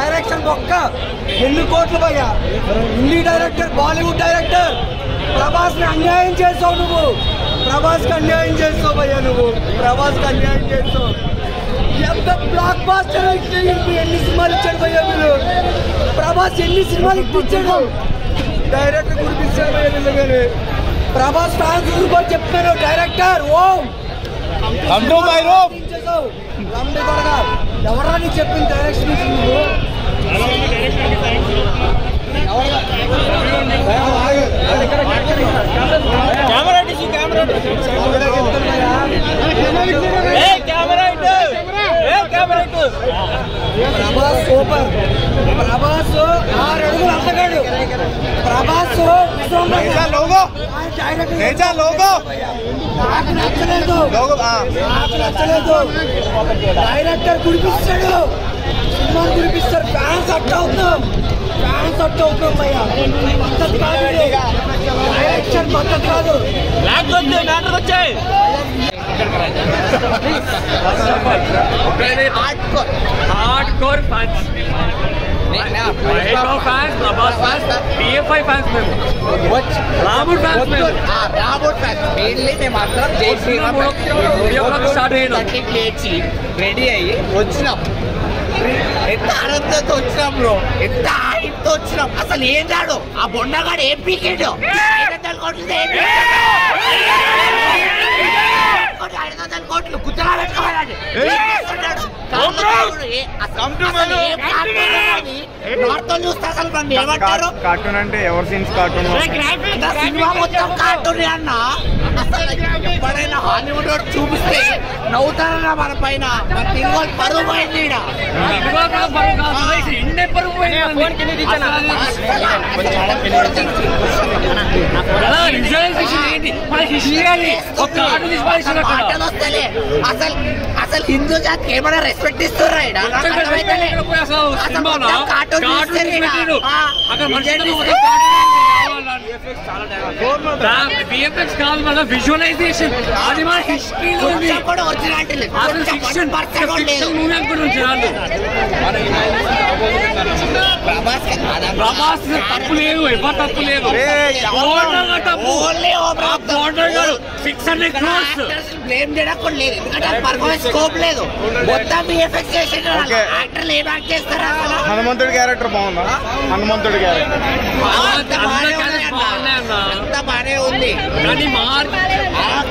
Direction ఒక్క ఎన్ని కోట్లు భయ్యా Hindi director Bollywood director Prabhas ని అన్యాయం చేసావు నువ్వు ప్రభాస్ కి అన్యాయం చేస్తావు భయ్యా నువ్వు ప్రభాస్ కి అన్యాయం చేస్తావు ఎంత బ్లాక్ బాస్టర్ ఎన్ని సినిమాలు ఇచ్చాడు భయ్యా మీరు ప్రభాస్ ఎన్ని సినిమాలు ఇప్పించాడు డైరెక్టర్ గురిపిస్తాడు భయ్యా నిజంగానే ప్రభాస్ ఫ్యాన్స్ కూడా చెప్తాను డైరెక్టర్ ఓ Come to my room. చేసావు. లంబడి కొడగా. ఎవరా నీకు చెప్పింది డైరెక్షన్ ఇచ్చి నువ్వు కెమెరా తీసి కెమెరా ఏ కెమెరా ఇటు ఏ కెమెరా ఇటు ప్రభాస్ సూపర్ ప్రభాస్ ఆరు అడుగులు అంతగాడు ప్రభాస్ ऐसा लोगो ऐसा लोगो నాకు నచ్చలేదు लोगो हाँ నాకు నచ్చలేదు డైరెక్టర్ గురిపిస్తాడు సినిమా గురిపిస్తారు ఫ్యాన్స్ అట్ అవుతాం ఫ్యాన్స్ అట్ అవుతాం భయ్యా పద్ధతి కాదు ఇది. డైరెక్షన్ పద్ధతి కాదు బ్లాక్ వద్దు మ్యాటర్ వచ్చాయి hardcore fans Mahesh fans Prabhas fans P F I fans మేము రాముడు ఫ్యాన్స్ మేము రాబోట్ ఫ్యాన్స్ మెయిన్లీ మేము అందరం జై శ్రీరామ్ వీడియో బ్లాగ్ స్టార్ట్ అయ్యాను థర్టీకి లేచి రెడీ అయ్యి వచ్చినాం ఎంత ఆనందంతో వచ్చినాం బ్రో ఎంత ఆనందంతో వచ్చినాం అసలు ఏం రాడు ఆ బొండగాడు ఏం పీకేడు ఐదు వందల కోట్లు ఏం పీకాడు? ఐదు వందల కోట్లు గుత్తగా పెట్టుకోవాలని ఏం చేస్తున్నాడు? ఏ- అసలు- అసలు ఏం కార్టూన్ అది? నార్త్ వాళ్ళు చూస్తే అసలు నన్ను ఏమంటారు కార్టూన్ అంటే ఎవర్ సీన్స్ కార్టూన్ నా సినిమా మొత్తం కార్టూన్ అన్న అసలు ఎప్పుడైనా హాలీవుడ్ వాడు చూపిస్తే నవ్వుతారన్నా మన పైన మన తెలుగు వాళ్ళు పరువు పోయింది ఈడ. ఇండే పరుగు మాటలు వస్తలే అసలు అసలు హిందూ జాతికి ఏమైనా రెస్పెక్ట్ ఇస్తుర్రా ఈడ? నాకు అర్థమైతలే. అసలు మొత్తం కార్టూన్ చూస్తారు ఈడ. ఆ, విఎఫ్ఎక్స్ కాదు మన విజువలైజేషన్ అది మన హిస్టరీలో ఉంది కొంచెం కూడా ఒరిజినాలిటీ లేదు అసలు కొంచెం ఫిక్షన్ పర్సెంట్ కూడా లేదు ఫిక్షన్ మూవీ అనుకుంటు చాలు ప్రభాస్ కి కాదా? ప్రభాస్ తప్పు లేదు ఎవరు తప్పు లేదు బోర్డర్ గారు తప్పు ఓన్లీ ఓ ఆ బోర్డర్ గారు సిక్స్ హండ్రెడ్ క్రోర్స్ బ్లేమ్ చేయడం కూడా లేదు ఎందుకంటే పర్ఫార్మెన్స్ స్కోప్ లేదు మొత్తం విఎఫ్ఎక్స్ చేసేటారు Okay. యాక్టర్లు ఏం యాక్ట్ చేస్తారా అసలు హనుమంతుడి క్యారెక్టర్ బాగుందా హనుమంతుడి క్యారెక్టర్ అంత బాగానే అందరికీ ఉంది అన్న. బాగానే అన్న. అంత బాగానే ఉంది కానీ మార్క్ ఆ